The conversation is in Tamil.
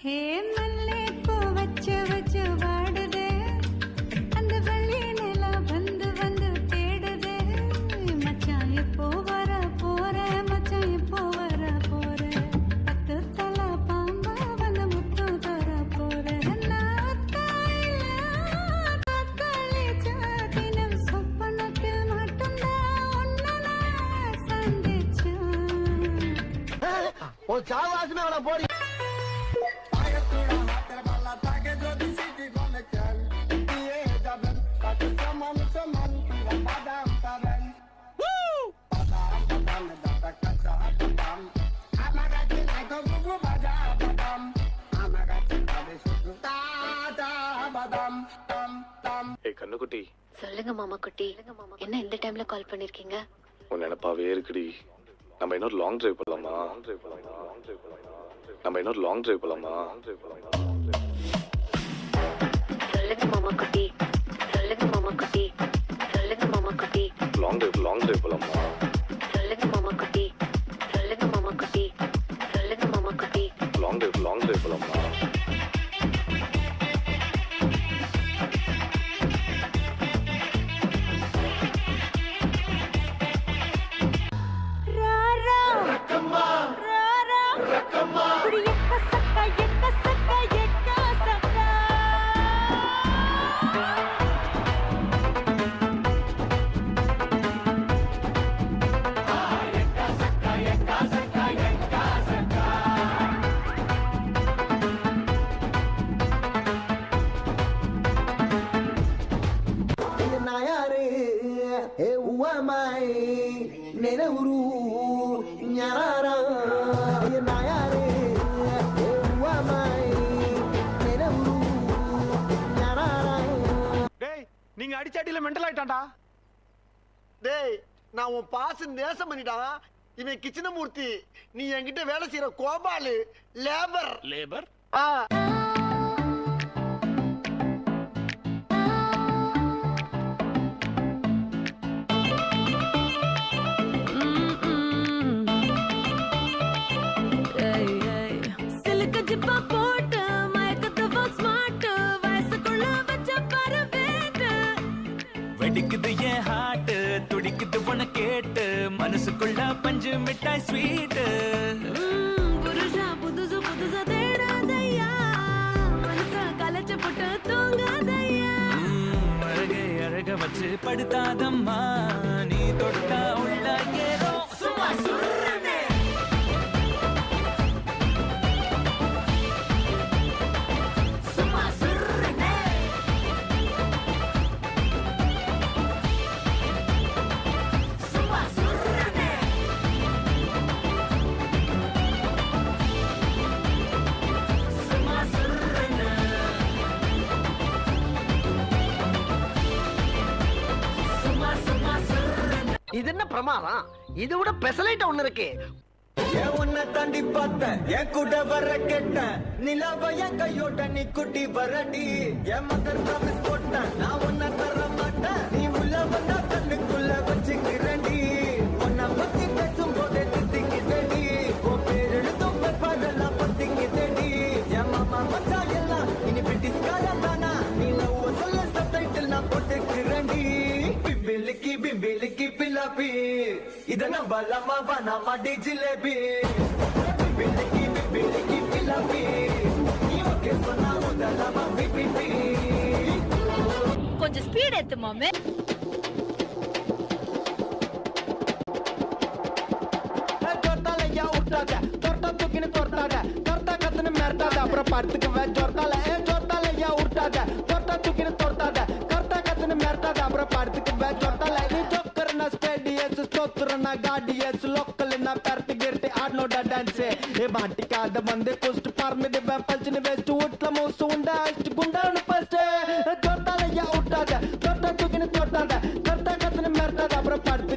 ஹே மல்லே பூ வச்ச வச்ச வாடுதே அந்த வள்ளி நிலா வந்து வந்து தேடுதே மச்சான் எப்போ வர போற மச்சான் எப்போ வர போற பத்து தல பாம்பா வந்து முத்து தர போற நான் தாயில தத்தளிச்ச தினம் சொப்பனத்தில் மட்டும்தான் உன்னை நான் சந்திச்சேன் ஒரு சாவாசமே அவளை போடி ஏய் கண்ணுக்குட்டி சொல்லுங்க மாமா குட்டி என்ன இந்த டைம்ல கால் பண்ணிருக்கீங்க உன் நினைப்பாவே இருக்குடி நம்ம இன்னொரு லாங் டிரைவ் போலாமா நம்ம இன்னொரு லாங் டிரைவ் போலாமா சொல்லுங்க மாமா குட்டி சொல்லுங்க மாமா குட்டி சொல்லுங்க மாமா குட்டி லாங் டிரைவ் லாங் டிரைவ் போலாமா சொல்லுங்க மாமா குட்டி சொல்லுங்க மாமா குட்டி சொல்லுங்க மாமா குட்டி லாங் டிரைவ் லாங் டிரைவ் போலாமா ராரா ராரா இப்படி எக்க சக்கா எக்க சக்கா எக்க சக்கா நான் யாரு ஏ உவமாய் நெனவுரு ஞாரா நான் யாரு ஏ உவமாய் நெனவுரு ஞாரா டேய் நீங்க அடிச்சாட்டில மெண்டல் ஆயிட்டான்டா டேய் நான் உன் பாச நேசம் பண்ணிட்டான் இவன் கிச்சனமூர்த்தி நீ என்கிட்ட வேலை செய்யற கோபாலு லேபர் லேபர் ஆ சிலுக்கு ஜிப்பா போட்டு மயக்கத்துவா ஸ்மார்ட் வயசுக்குள்ள வச்ச பரவேட்டு வெடிக்குது என் ஹார்ட் துடிக்குது உன கேட்டு மனசுக்குள்ள பஞ்சு மிட்டாய் ஸ்வீட் புருஷா புதுசு புதுசா தேடாதையா மனச கலைச்சு போட்டு தூங்காதையா அழகை அழக வச்சு படுத்தாதம்மா நீ தொட்டா உள்ள ஏதோ சும்மா சுருனே சும்மா சுருனே சும்மா சுருனே சும்மா சுருனே சும்மா சும்மா சுருனே இது என்ன பிரமாதம் இது விட பெசலைட் ஒண்ணு இருக்கு ஏன் உன்னை தாண்டி பார்த்தேன் என் கூட வர கேட்டேன் நிலாவ என் கையோட நீ குட்டி வரடி என் மதர் ப்ராமிஸ் போட்டேன் நான் உன்னை தர மாட்டேன் நீ உள்ள வந்தா கண்ணுக்குள்ள வச்சுக்கிறேன்டி உன்னை பத்தி பேசும் போதே திட்டிக்கிட்டேடி உன் பேர் எழுதும் பேப்பரெல்லாம் பத்திக்கிட்டேடி என் மாமா மச்சா எல்லாம் இனி பிரிட்டிஷ்காரன் தானா நீ லவ் சொல்ல சப்டைட்டில் நான் போட்டுக்கிறேன்டி பிம்பிலிக்கி பிம்பிலிக்கி பில்லாப்பி இத நம்பலாமா வேணாமா டி ஜிலேபி பிம்பிலிக்கி பிம்பிலிக்கி பில்லாப்பி நீ ஓகே சொன்னா முதலாமா பிபிபி கொஞ்சம் ஸ்பீட் ஏத்து மாமே ஜொர்த்தாலையா விட்டாத தொர்த்தா தூக்கின்னு தொர்த்தாத தொர்த்தா கத்துன்னு மிரட்டாத அப்புறம் படுத்துக்குவேன் ஜொர்த்தால ஏ ஜொர்த்தாலையா விட்டாத தொர்த்தா தூக்கின்னு தொர்த்தாத தொர்த்தா கத்துன்னு மிரட்டாத அப்புறம் படுத்துக்குவேன் ஜொர்த்தால நீ ஜோக்கர்னா ஸ்டேடியஸ் ஸ்தோத்திரனா காடியஸ் லோக்கல்னா பெரட்டி ಗಿರ್ಟಿ ಆಡ್ನೋಡ ಡ್ಯಾನ್ಸ್ ಏ ಮಾಟಿಕಾದ ಬಂದೆ ಕುಸ್ಟ್ ಪಾರ್ಮಿದೆ ಪಲ್ಚಿನ ವೆಸ್ಟ್ ಉಟ್ಲ ಮೂಸು ಉಂಡ ಅಷ್ಟು ಗುಂಡಾನು ಫಸ್ಟ್ ಜೊರ್ತಾಲಯ್ಯ ಉಟ್ಟಾದ ತೊಟ್ಟ ತುಗಿನ ತೊಟ್ಟಾದ ಕರ್ತ ಕತ್ತನ ಮೆರ್ತಾದ ಅப்புறம் படுத்து